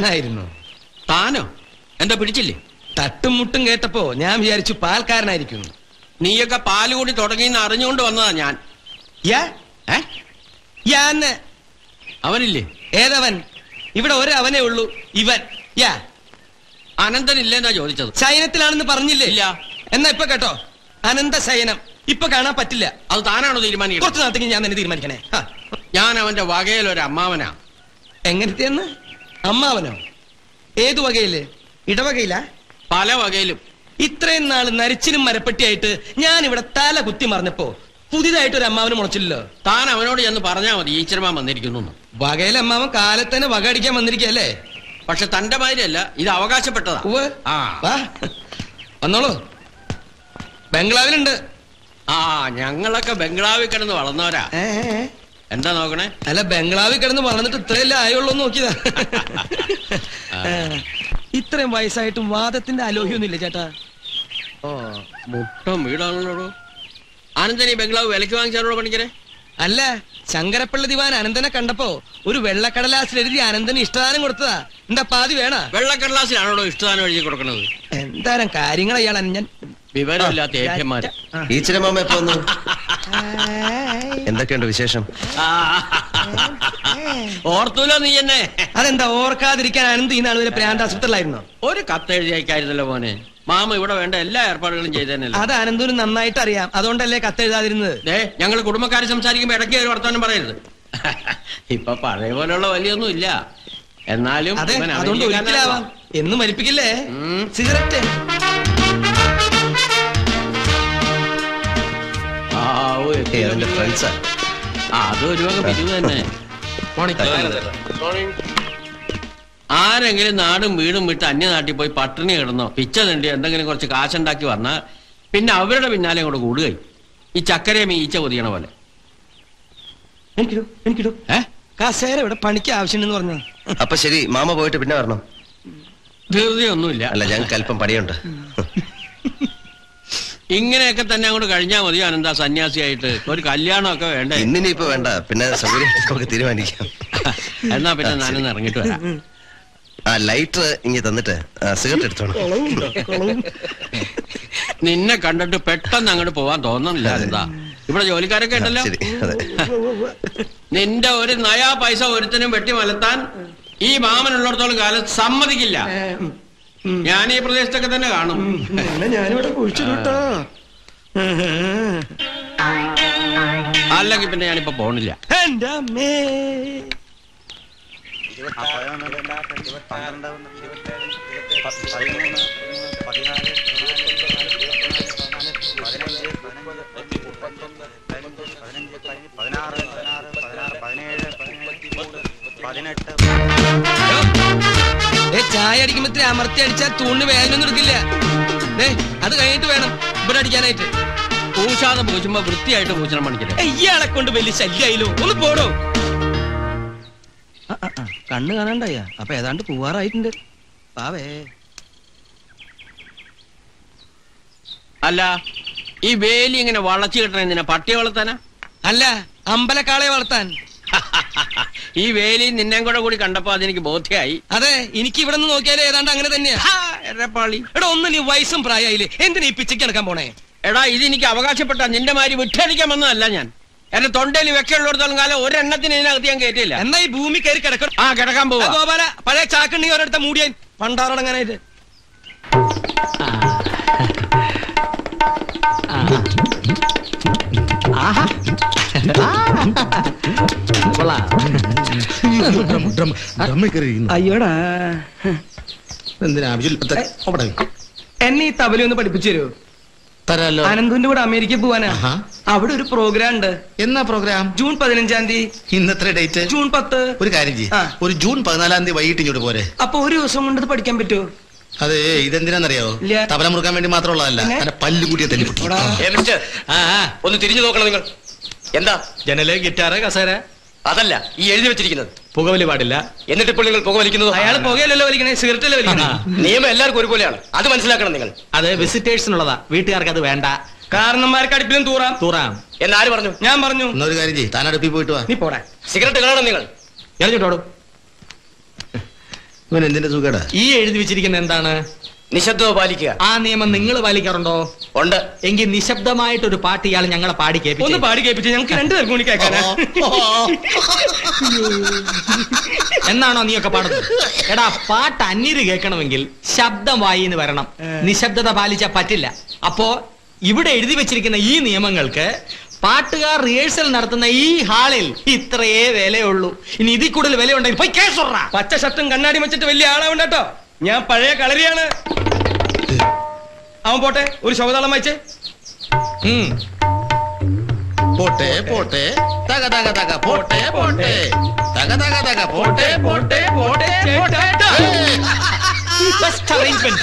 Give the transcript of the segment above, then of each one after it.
താനായിരുന്നു താനോ എന്താ പിടിച്ചില്ലേ തട്ടും മുട്ടും കേട്ടപ്പോ ഞാൻ വിചാരിച്ചു പാൽക്കാരനായിരിക്കും നീയൊക്കെ പാല് കൂടി തുടങ്ങിയെന്ന് അറിഞ്ഞുകൊണ്ട് വന്നതാ ഞാൻ യാ ഏ യാന്ന് അവനില്ലേ ഏതവൻ ഇവിടെ ഒരു അവനേ ഉള്ളൂ ഇവൻ യാ അനന്തനില്ലെന്നാ ചോദിച്ചത് ശയനത്തിലാണെന്ന് പറഞ്ഞില്ലേ ഇല്ല. എന്നാ ഇപ്പൊ കേട്ടോ അനന്ത ശയനം ഇപ്പൊ കാണാൻ പറ്റില്ല അത് താനാണോ തീരുമാനിക്കുന്നത് കുറച്ച് നാളത്തേക്ക് ഞാൻ തന്നെ തീരുമാനിക്കണേ ആ, ഞാൻ അവന്റെ വകയിൽ ഒരു അമ്മാവനാ എങ്ങനത്തെയെന്ന് അമ്മാവനോ ഏതു വകയില് ഇടവകയില പല വകയിലും ഇത്രയും നാള് നരിച്ചിനും മരപ്പെട്ടിയായിട്ട് ഞാൻ ഇവിടെ തല കുത്തി മറിഞ്ഞപ്പോ പുതിയതായിട്ട് ഒരു അമ്മാവന് മുളച്ചില്ലല്ലോ താൻ അവനോട് ചെന്ന് പറഞ്ഞാ മതി ഈശ്വരമാൻ വന്നിരിക്കുന്നു എന്ന്. വകയിലെ അമ്മാവൻ കാലത്തന്നെ വക അടിക്കാൻ വന്നിരിക്കല്ലേ പക്ഷെ തന്റെ മാതിരിയല്ല ഇത് അവകാശപ്പെട്ടതാ ഉവ്വ്. ആ വാ വന്നോളൂ ബംഗ്ലാവിലുണ്ട് ആ ഞങ്ങളൊക്കെ ബംഗ്ലാവിൽ കിടന്ന് വളർന്നവരാ ഏ, ഏ, ഏ. എന്താ നോക്കണേ അല്ല ബംഗ്ലാവിൽ കിടന്ന് വളർന്നിട്ട് ഇത്രയല്ലേ ആയുള്ളൂ എന്ന് നോക്കിയതാ ഏ, ഇത്രയും വയസ്സായിട്ടും വാദത്തിന്റെ അലോഹ്യൊന്നുമില്ല ചേട്ടാ ഓ മുട്ടം വീടാണല്ലോ ആനന്ദൻ ഈ ബംഗ്ലാവ് വിലക്ക് വാങ്ങിച്ചാലോ പണിക്കരെ അല്ല ശങ്കരപ്പിള്ള ദിവാൻ അനന്തനെ കണ്ടപ്പോ ഒരു വെള്ളക്കടലാസിൽ എഴുതി അനന്തന് ഇഷ്ടദാനം കൊടുത്തതാ എന്താ പാതി വേണ വെള്ളക്കടലാസിലാണോ ഇഷ്ടദാനം എഴുതി കൊടുക്കുന്നത് എന്തായാലും കാര്യങ്ങൾ അയാൾ ഞാൻ വിവരമില്ലാത്ത ഏഭ്യന്മാര് ഈച്ചിരമാമ എപ്പോ വന്നു എന്തൊക്കെയുണ്ട് വിശേഷം ഓർത്തൂലോ നീ എന്നെ അതെന്താ ഓർക്കാതിരിക്കാൻ അനന്ത് ഈ നാൾ വരെ പ്രാന്താശുപത്രിയിലായിരുന്നോ ഒരു കത്ത് എഴുതി അയക്കായിരുന്നല്ലോ മോനെ മാമ ഇവിടെ വേണ്ട എല്ലാ ഏർപ്പാടുകളും ചെയ്തേനല്ലോ അത് അനന്തൂന് നന്നായിട്ട് അറിയാം അതുകൊണ്ടല്ലേ കത്തെഴുതാതിരുന്നത് ദേ ഞങ്ങൾ കുടുംബക്കാര് സംസാരിക്കുമ്പോ ഇടയ്ക്ക് ഒരു വർത്തമാനം പറയരുത് ഇപ്പൊ പഴയ പോലുള്ള വലിയൊന്നും ഇല്ല എന്നാലും അതെ ഇവൻ അതുകൊണ്ട് അമേരിക്കക്കാരനാണല്ലോ. ഒരിക്കലാവാം എന്നും മരിപ്പിക്കില്ലേ ഉം. സിഗരറ്റ് ആ, ഓ, എത്തി. ഏ അതിന്റെ ഫ്രണ്ട്സാ ആ, അത് ഒരു വക പിരിവ് തന്നെ ആരെങ്കിലും നാടും വീടും വിട്ട് അന്യനാട്ടിൽ പോയി പട്ടിണി കിടന്നോ പിച്ച തണ്ടി എന്തെങ്കിലും കുറച്ച് കാശുണ്ടാക്കി വന്നാൽ പിന്നെ അവരുടെ പിന്നാലെ കൂടെ കൂടുകയും ഈ ചക്കരയും ഈച്ച പൊതിയണ പോലെ എനിക്കിടൂ എനിക്കിടൂ ഏ കസേര ഇവിടെ പണിക്ക് ആവശ്യമുണ്ടെന്ന് പറഞ്ഞു അപ്പൊ ശരി മാമ പോയിട്ട് പിന്നെ വരണം ധൃതിയൊന്നുമില്ല അല്ല ഞങ്ങൾക്ക് അല്പം പണിയുണ്ട് ഇങ്ങനെയൊക്കെ തന്നെ അങ്ങോട്ട് കഴിഞ്ഞാൽ മതി അനന്ത സന്യാസിയായിട്ട് ഒരു കല്യാണമൊക്കെ വേണ്ടേ ഇന്നിനിപ്പോ വേണ്ട പിന്നെ സൗകര്യം നമുക്ക് തീരുമാനിക്കാം എന്നാ പിന്നെ ഞാനൊന്ന് ഇറങ്ങിട്ട് വരാം ആ ലൈറ്റർ ഇങ്ങി തന്നിട്ട് സിഗരറ്റ് എടുത്തോണം നിന്നെ കണ്ടിട്ട് പെട്ടെന്ന് അങ്ങോട്ട് പോവാൻ തോന്നുന്നില്ല എന്താ ഇവിടെ ജോലിക്കാരൊക്കെ ഉണ്ടല്ലോ ശരി അതെ നിന്റെ ഒരു നയാ പൈസ ഒരുത്തനും വെട്ടി മലത്താൻ ഈ മാമനുള്ളിടത്തോളം കാലം സമ്മതിക്കില്ല ഞാൻ ഈ പ്രദേശത്തൊക്കെ തന്നെ കാണും ഞാനിവിടെ കുഴിച്ചിട്ടോ അല്ലെങ്കിൽ പിന്നെ ഞാനിപ്പോ പോണില്ല എന്റെ അമ്മേ ഏ ചായ അടിക്കുമ്പോ അമർത്തി അടിച്ചാൽ തൂണിന് വേദന ഒന്നും എടുക്കില്ല ദേ അത് കഴിഞ്ഞിട്ട് വേണം ഇവിടെ അടിക്കാനായിട്ട് പൂശാതെ പൂശുമ്പോ വൃത്തിയായിട്ട് പൂച്ചണം പണിക്കരുത് ഏ, ഇയാളെ കൊണ്ട് വലിയ ശല്യായില്ലോ ഒന്ന് പോടോ ആ, ആ, ആ, കണ്ണ് കാണാണ്ടായ അപ്പൊ ഏതാണ്ട് പോവാറായിട്ടുണ്ട് പാവേ അല്ല ഈ വേലി ഇങ്ങനെ വളച്ചു കിട്ടണ എന്തിനാ പട്ടിയെ വളർത്താനാ അല്ല അമ്പലക്കാളെ വളർത്താൻ ഈ വേലി നിന്നെയും കൂടെ കൂടി കണ്ടപ്പോ അതെനിക്ക് ബോധ്യായി അതെ എനിക്ക് ഇവിടെ നിന്ന് നോക്കിയാലേ ഏതാണ്ട് അങ്ങനെ തന്നെയാ ഹാ, എരപ്പാളി എടാ ഒന്ന് നീ വയസ്സും പ്രായമായില്ലേ എന്തിനാ ഈ പിച്ചയ്ക്ക് നടക്കാൻ പോണേ എടാ ഇത് എനിക്ക് അവകാശപ്പെട്ട നിന്റെ മാതിരി വിട്ടടിക്കാൻ വന്നതല്ല ഞാൻ എന്റെ തൊണ്ടയിൽ വെക്കുള്ളിടത്തോളം കാലം ഒരെണ്ണത്തിന് ഇതിനകത്ത് ഞാൻ കയറ്റില്ല എന്നാ ഈ ഭൂമി കയറി കിടക്കണം ആ കിടക്കാൻ ആ, പോവാ ഗോപാല പഴയ ചാക്കുണ്ടെങ്കിൽ ഒരിടത്ത മൂടിയാൻ പണ്ടാറടങ്ങാനായിട്ട് അയ്യോടാ എന്തിനാവശ്യമില്ല അവിടെ എന്നെ ഈ തബല ഒന്ന് പഠിപ്പിച്ചു തരുമോ തരാലോ അനന്തുന്റെ കൂടെ അമേരിക്കയിൽ പോവാനാ ആഹാ. അവിടെ ഒരു പ്രോഗ്രാം ഉണ്ട് എന്നാ പ്രോഗ്രാം ജൂൺ പതിനഞ്ചാം തീയതി ഇന്നത്തെ ഡേറ്റ് ജൂൺ പത്ത് ഒരു കാര്യം ചെയ്യ് ആ. ഒരു ജൂൺ പതിനാലാം തീയതി വൈകിട്ട് ഇങ്ങോട്ട് പോരെ അപ്പൊ ഒരു ദിവസം കൊണ്ട് ഇത് പഠിക്കാൻ പറ്റുമോ അതെ ഇതെന്തിനാന്നറിയോ ഇല്ല. തബല മുറുക്കാൻ വേണ്ടി മാത്രമുള്ളതല്ല പിന്നെ? എന്റെ പല്ല് കൂടിയ തല്ലിപ്പൊട്ടി എടാ. ഒന്ന് തിരിഞ്ഞു നോക്കണം നിങ്ങൾ എന്താ ജനല് ഗിറ്റാറ് കസേര അതല്ല ഈ എഴുതി വെച്ചിരിക്കുന്നത് പുകവലി പാടില്ല എന്നിട്ട് ഇപ്പോൾ നിങ്ങൾ പുക വലിക്കുന്നത് അയാൾ പുകയല്ലല്ലോ വലിക്കണേ സിഗരറ്റ് അല്ലേ വലിക്കണേ നിയമം എല്ലാവർക്കും ഒരുപോലെയാണ് അത് മനസ്സിലാക്കണം നിങ്ങൾ അത് വിസിറ്റേഴ്സിനുള്ളതാ വീട്ടുകാർക്ക് അത് വേണ്ട കാരണന്മാർക്ക് അടുപ്പിലും തൂറാം തൂറാം എന്നാര് പറഞ്ഞു ഞാൻ പറഞ്ഞു എന്നാ ഒരു കാര്യം ചെയ്യ് താൻ അടുപ്പിൽ പോയിട്ട് വാ നീ പോടാ സിഗരറ്റ് കാണണം നിങ്ങൾ എറിഞ്ഞിട്ടോടും ഇവൻ എന്തിന്റെ സുഖടാ ഈ എഴുതി വെച്ചിരിക്കുന്ന എന്താണ് നിശബ്ദത പാലിക്കുക ആ നിയമം നിങ്ങൾ പാലിക്കാറുണ്ടോ ഉണ്ട് എങ്കിൽ നിശബ്ദമായിട്ടൊരു പാട്ട് ഇയാൾ ഞങ്ങളെ പാടി ഒന്ന് കേൾപ്പിച്ചു പാടി കേൾപ്പിച്ച് ഞങ്ങൾക്ക് രണ്ടു പേർക്കും കൂടി കേൾക്കാനാ എന്നാണോ നീയൊക്കെ പാടുന്നത് എടാ പാട്ട് അന്യര് കേൾക്കണമെങ്കിൽ ശബ്ദം വായിന്ന് വരണം നിശബ്ദത പാലിച്ചാ പറ്റില്ല അപ്പോ ഇവിടെ എഴുതി വെച്ചിരിക്കുന്ന ഈ നിയമങ്ങൾക്ക് പാട്ടുകാർ റിഹേഴ്സൽ നടത്തുന്ന ഈ ഹാളിൽ ഇത്രയേ വിലയുള്ളൂ ഇനി ഇതിൽ കൂടുതൽ വിലയുണ്ടെങ്കിൽ പോയി കേസുറ പച്ച ഷർട്ടും കണ്ണാടി വെച്ചിട്ട് വലിയ ആളാവണ്ട കേട്ടോ ഞാൻ പഴയ കളരിയാണ് അവൻ പോട്ടെ ഒരു ശോകതാളം വായിച്ചേ പോട്ടെ പോട്ടെ തക തക തക പോട്ടെ പോട്ടെ തക തക തക പോട്ടെ പോട്ടെ പോട്ടെ പോട്ടെ ബെസ്റ്റ് അറേഞ്ച്മെന്റ്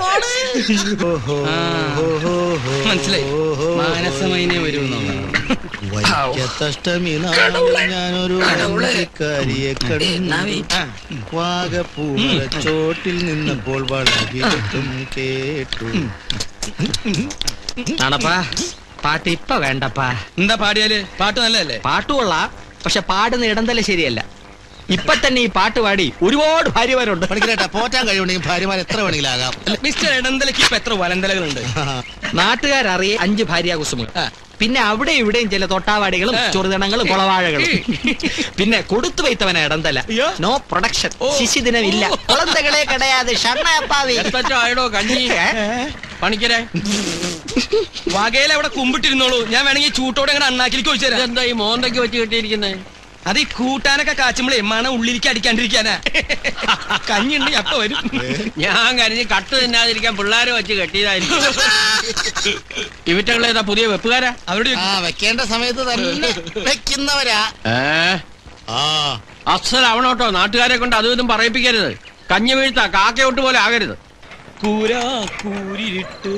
മനസ്സിലായി മാനസമൈനെ വരുമെന്നുള്ളതാണ് വൈക്കത്തഷ്ടമി നാളിൽ ഞാനൊരു അമ്മക്കാരിയെ കണ്ടു വാഗപ്പൂമരച്ചോട്ടിൽ നിന്നപ്പോൾ വളകിട്ടും കേട്ടു നടപ്പാ പാട്ട് ഇപ്പൊ വേണ്ടപ്പാ എന്താ പാടിയാല് പാട്ട് നല്ലതല്ലേ പാട്ടുകൊള്ള പക്ഷെ പാടുന്ന ഇടം തന്നെ ശരിയല്ല ഇപ്പൊ തന്നെ ഈ പാട്ട് പാടി ഒരുപാട് ഭാര്യമാരുണ്ട് പണിക്കരേട്ടാ പോറ്റാൻ കഴിവുണ്ടെങ്കിൽ ഭാര്യമാർ എത്ര വേണമെങ്കിലും ആകാം മിസ്റ്റർ ഇടന്തലയ്ക്ക് ഇപ്പൊ എത്ര വലന്തലകളുണ്ട് നാട്ടുകാരറിയെ അഞ്ച് ഭാര്യ കുസുമകൾ പിന്നെ അവിടെ ഇവിടെയും ചില തൊട്ടാവാടികളും ആ. ചെറുതണങ്ങളും കുളവാഴകളും പിന്നെ കൊടുത്തു വയ്ത്തവന ഇടന്തല അയ്യോ. നോ പ്രൊഡക്ഷൻ ഓ. ശിശുദിനമില്ല ഓ. കുളന്തകളെ കടയാതെ ഷണ്ണപ്പാവി എത്തച്ചോ ആയിടോ കഞ്ഞി പണിക്കരെ വകയിൽ അവിടെ കുമ്പിട്ടിരുന്നോളൂ ഞാൻ വേണമെങ്കിൽ ചൂട്ടോടെ അങ്ങനെ അണ്ണാക്കിലേക്ക് ഒഴിച്ചു തരാം ഇതെന്താ ഈ മോന്തയ്ക്ക് വെച്ച് കിട്ടിയിരിക്കുന്നത് അത് ഈ കൂട്ടാനൊക്കെ കാച്ചുമ്പളേ മണ ഉള്ളിലേക്ക് അടിക്കാണ്ടിരിക്കാനാ കഞ്ഞിണ്ട് അപ്പൊ വരും ഞാൻ കരുതി കട്ട് തിന്നാതിരിക്കാൻ പിള്ളേരെ വെച്ച് കെട്ടിയതായിരിക്കും ഇവറ്റകളേതാ പുതിയ വെപ്പുകാരാ അവരോട് ആ വെക്കേണ്ട സമയത്ത് തന്നെ വെക്കുന്നവരാ ഏ ആ അസൽ അവണോട്ടോ നാട്ടുകാരെ കൊണ്ട് അതും ഇതും പറയിപ്പിക്കരുത് കഞ്ഞി വീഴ്ത്ത കാക്കയോട്ട് പോലെ ആകരുത് കൂരാ കൂരിരുട്ട്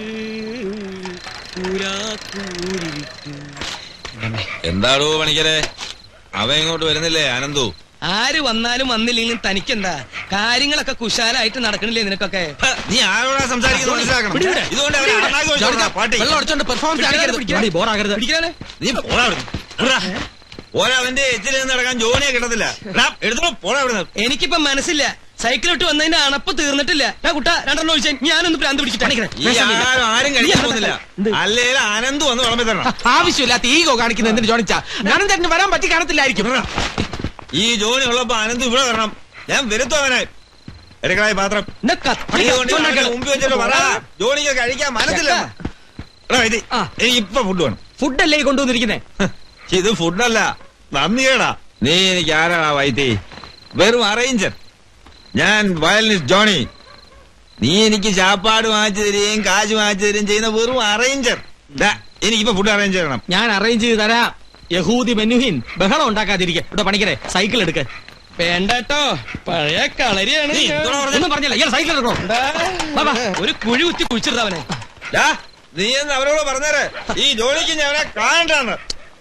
കൂരാ കൂരിരുട്ട് എന്താടോ പണിക്കരെ അവൻ ഇങ്ങോട്ട് വരുന്നില്ലേ ആനന്ദു ആര് വന്നാലും വന്നില്ലെങ്കിലും തനിക്കെന്താ കാര്യങ്ങളൊക്കെ കുശാലായിട്ട് നടക്കണില്ലേ നിനക്കൊക്കെ നീ ആരോടാ സംസാരിക്കുന്നത് മനസ്സിലാക്കണം പിടിവിടെ. ഇതുകൊണ്ട് അവനെ അണ്ണാക്ക് വെച്ച് കൊടുക്കാം, പാട്ടി. വെള്ളം അടിച്ചോണ്ട് പെർഫോമൻസ് കാണിക്കരുത് ബോറാകരുത് പിടിക്കാനേ നീ പോടാ അവിടുന്ന്. വിട്രാ. ഓരോ അവന്റെ എച്ചിൽ നിന്ന് നടക്കാൻ ജോലിയെ കിട്ടത്തില്ല എടാ, എടുത്തോ പോടാ അവിടുന്ന് എനിക്കിപ്പോ മനസ്സില്ല സൈക്കിൾ ഇട്ട് വന്നതിന്റെ അണപ്പ് തീർന്നിട്ടില്ല ഞാൻ കുട്ട രണ്ടെണ്ണം ഒഴിച്ചാൽ ഞാനൊന്ന് ഭ്രാന്ത് പിടിച്ചിട്ട് ഈ ആരും ആരും കഴിക്കാൻ പോകുന്നില്ല അല്ലേലും ആനന്ദ് വന്ന് വിളമ്പി തരണം ആവശ്യമില്ലാത്ത ഈഗോ കാണിക്കുന്ന എന്തിനു ജോണിച്ചാ ഞാനും തന്നെ വരാൻ പറ്റി കാണത്തില്ലായിരിക്കും ഈ ജോലി ഉള്ളപ്പോ ആനന്ദ് ഇവിടെ വരണം ഞാൻ വരുത്തോ അവനെ എടുക്കളായി പാത്രം എന്നെ കത്തി നീ കൊണ്ട് കച്ചോണ്ടാക്കണ. ഇവന്റെ മുമ്പിൽ വെച്ചിട്ട് പറ ജോലിക്ക് കഴിക്കാൻ മനസ്സില്ല എടാ ഇത് ആ. എനിക്ക് ഇപ്പൊ ഫുഡ് വേണം ഫുഡല്ലേ ഈ കൊണ്ടുവന്നിരിക്കുന്നേ ഇത് ഫുഡല്ല നന്ദിയേടാ നീ എനിക്ക് ആരാടാ വൈത്തി വെറും അറേഞ്ചർ ഞാൻ വയലിനിസ്റ്റ് ജോണി നീ എനിക്ക് ചാപ്പാട് വാങ്ങിച്ചു തരികയും കാശ് വാങ്ങിച്ചു തരികയും ചെയ്യുന്ന വെറും അറേഞ്ചർ എനിക്കിപ്പോ ഫുഡ് അറേഞ്ച് ചെയ്യണം ഞാൻ അറേഞ്ച് ചെയ്ത് തരാം യഹൂദി ബെന്നുഹിൻ ബഹളം ഉണ്ടാക്കാതിരിക്കെ ഇവിടെ പണിക്കരെ സൈക്കിൾ എടുക്ക വേണ്ട കേട്ടോ പഴയ കളരിയാണ് നീ ഞാൻ. എന്തുവാ പറഞ്ഞത്? ഒന്നും പറഞ്ഞില്ല ഇയാൾ സൈക്കിൾ എടുക്കണോ ദാ, വാ, വാ. ഒരു കുഴി കുത്തി കുഴിച്ചിരുന്ന അവനെ ഡാ, നീ എന്ന് അവരോട് പറഞ്ഞേരെ ഈ ജോലിക്ക് ഞാൻ അവനെ കാണണ്ടാന്ന്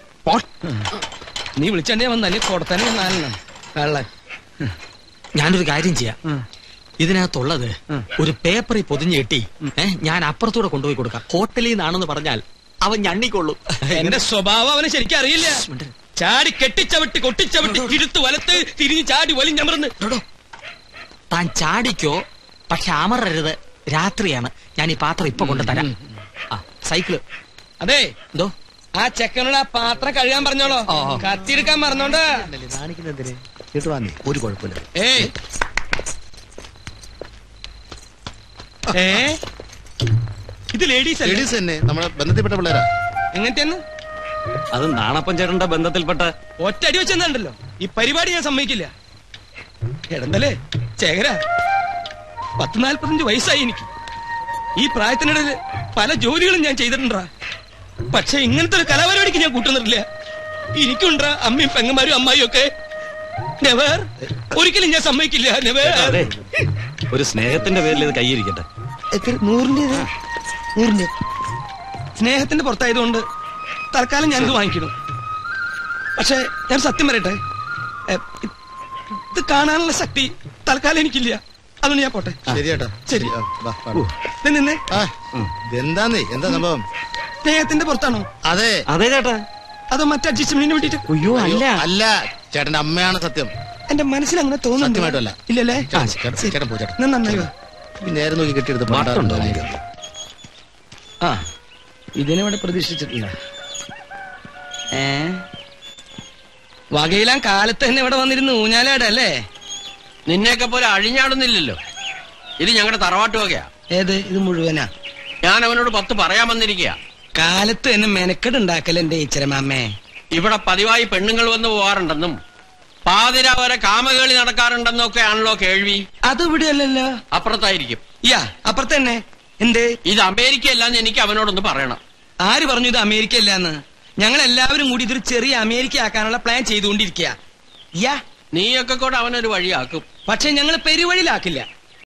നീ വിളിച്ചേ വന്നല്ലേ കൊടുത്തന്നെ നാലെണ്ണം കള്ളൻ ഞാനൊരു കാര്യം ചെയ്യാം ഇതിനകത്തുള്ളത് ഒരു പേപ്പറിൽ പൊതിഞ്ഞ് കെട്ടി ഏ, ഞാൻ അപ്പുറത്തൂടെ കൊണ്ടുപോയി കൊടുക്കാം ഹോട്ടലിൽ നിന്നാണെന്ന് പറഞ്ഞാൽ അവൻ ഞണ്ണിക്കൊള്ളു എന്റെ സ്വഭാവം അവനെ ശരിക്കും അറിയില്ല ചാടി കെട്ടിച്ചവിട്ടി കൊട്ടിച്ചവിട്ടി തിരുത്ത് വലത്ത് തിരിഞ്ഞ് ചാടി വലിഞ്ഞമർന്ന് എടോ, താൻ ചാടിക്കോ പക്ഷെ അമറരുത് രാത്രിയാണ് ഞാൻ ഈ പാത്രം ഇപ്പൊ കൊണ്ടുതരാം ആ സൈക്കിള് അതെ എന്തോ ആ ചെക്കനോട് ആ പാത്രം കഴുകാൻ പറഞ്ഞോളോ ഓ, ഓ. കത്തിയെടുക്കാൻ പറഞ്ഞോണ്ട് കേട്ടു വാങ്ങി ഒരു കുഴപ്പമില്ല ഏയ് ഏ ഇത് ലേഡീസ് അല്ലേ ലേഡീസ് തന്നെ നമ്മുടെ ബന്ധത്തിൽപ്പെട്ട പിള്ളേരാ എങ്ങനത്തെന്ന് അത് നാണപ്പൻ ചേട്ടന്റെ ബന്ധത്തിൽപ്പെട്ട ഒറ്റ അടി വെച്ചെന്നുണ്ടല്ലോ ഈ പരിപാടി ഞാൻ സമ്മതിക്കില്ല കിടന്നല്ലേ ചേകര പത്ത് നാൽപ്പത്തഞ്ച് വയസ്സായി എനിക്ക് ഈ പ്രായത്തിനിടയിൽ പല ജോലികളും ഞാൻ ചെയ്തിട്ടുണ്ടാ പക്ഷെ ഇങ്ങനത്തെ ഒരു കലാപരിപാടിക്ക് ഞാൻ കൂട്ടുന്നിട്ടില്ല എനിക്കുണ്ടാ അമ്മയും പെങ്ങന്മാരും അമ്മായിയും ഒക്കെ നെവർ ഒരിക്കലും ഞാൻ സമ്മതിക്കില്ല നെവർ അതെ ഒരു സ്നേഹത്തിന്റെ പേരിൽ ഇത് കൈയിരിക്കട്ടെ നൂറിന്റെ നൂറിന്റെ സ്നേഹത്തിന്റെ പുറത്തായതുകൊണ്ട് തൽക്കാലം ഞാനിത് വാങ്ങിക്കണം പക്ഷെ ഞാൻ സത്യം പറയട്ടെ എ, ഇത് കാണാനുള്ള ശക്തി തൽക്കാലം എനിക്കില്ല അതുകൊണ്ട് ഞാൻ പോട്ടെ ശരിയേട്ടാ ശരി. ആ, വാ, പാടി. ദേ നിന്നെ ആ, ഇതെന്താന്നേ എന്താ സംഭവം സ്നേഹത്തിന്റെ പുറത്താണോ അതെ അതെ ചേട്ടാ അതോ മറ്റേ അഡ്ജസ്റ്റ്മെന്റിന് വേണ്ടിട്ട് അയ്യോ അയ്യോ, അല്ല ചേട്ടന്റെ അമ്മയാണ് സത്യം എന്റെ മനസ്സിൽ അങ്ങനെ സത്യമായിട്ടുമല്ല. തോന്നുന്നു ഇല്ലല്ലേ ആ, ചേട്ടൻ- ശരി. ചേട്ടൻ പോ, ചേട്ടൻ. എന്നാ നന്നായി വാ. ഈ നേരെ നോക്കി കെട്ടിയെടുത്ത് പണ്ടാറുണ്ടോ ആ ഇതിനിവിടെ പ്രതീക്ഷിച്ചിട്ടില്ല ഏ വകയിലാൻ കാലത്ത് തന്നെ ഇവിടെ വന്നിരുന്നു ഊഞ്ഞാലാടല്ലേ നിന്നെയൊക്കെ പോലെ അഴിഞ്ഞാടുന്നില്ലല്ലോ ഇത് ഞങ്ങളുടെ തറവാട്ട് വകയാ ഏത് ഇത് മുഴുവനാ ഞാൻ അവനോട് പത്ത് പറയാൻ വന്നിരിക്കുക കാലത്ത് തന്നെ മെനക്കെട് ഉണ്ടാക്കൽ എന്റെ ഈച്ചരമാമ്മേ ഇവിടെ പതിവായി പെണ്ണുങ്ങൾ വന്ന് പോവാറുണ്ടെന്നും പാതിര വരെ കാമകേളി നടക്കാറുണ്ടെന്നും ഒക്കെ ആണല്ലോ കേൾവി അത് ഇവിടെയല്ലല്ലോ അപ്പുറത്തായിരിക്കും യാ അപ്പുറത്ത് തന്നെ എന്തേ ഇത് അമേരിക്ക അല്ലാന്ന് എനിക്ക് അവനോടൊന്ന് പറയണം ആര് പറഞ്ഞു ഇത് അമേരിക്ക അല്ലാന്ന് ഞങ്ങൾ എല്ലാവരും കൂടി ഇതൊരു ചെറിയ അമേരിക്ക ആക്കാനുള്ള പ്ലാൻ ചെയ്തുകൊണ്ടിരിക്കുക യാ നീയൊക്കെ കൂടെ അവനൊരു വഴിയാക്കും പക്ഷെ ഞങ്ങൾ പെരുവഴിയിലാക്കില്ല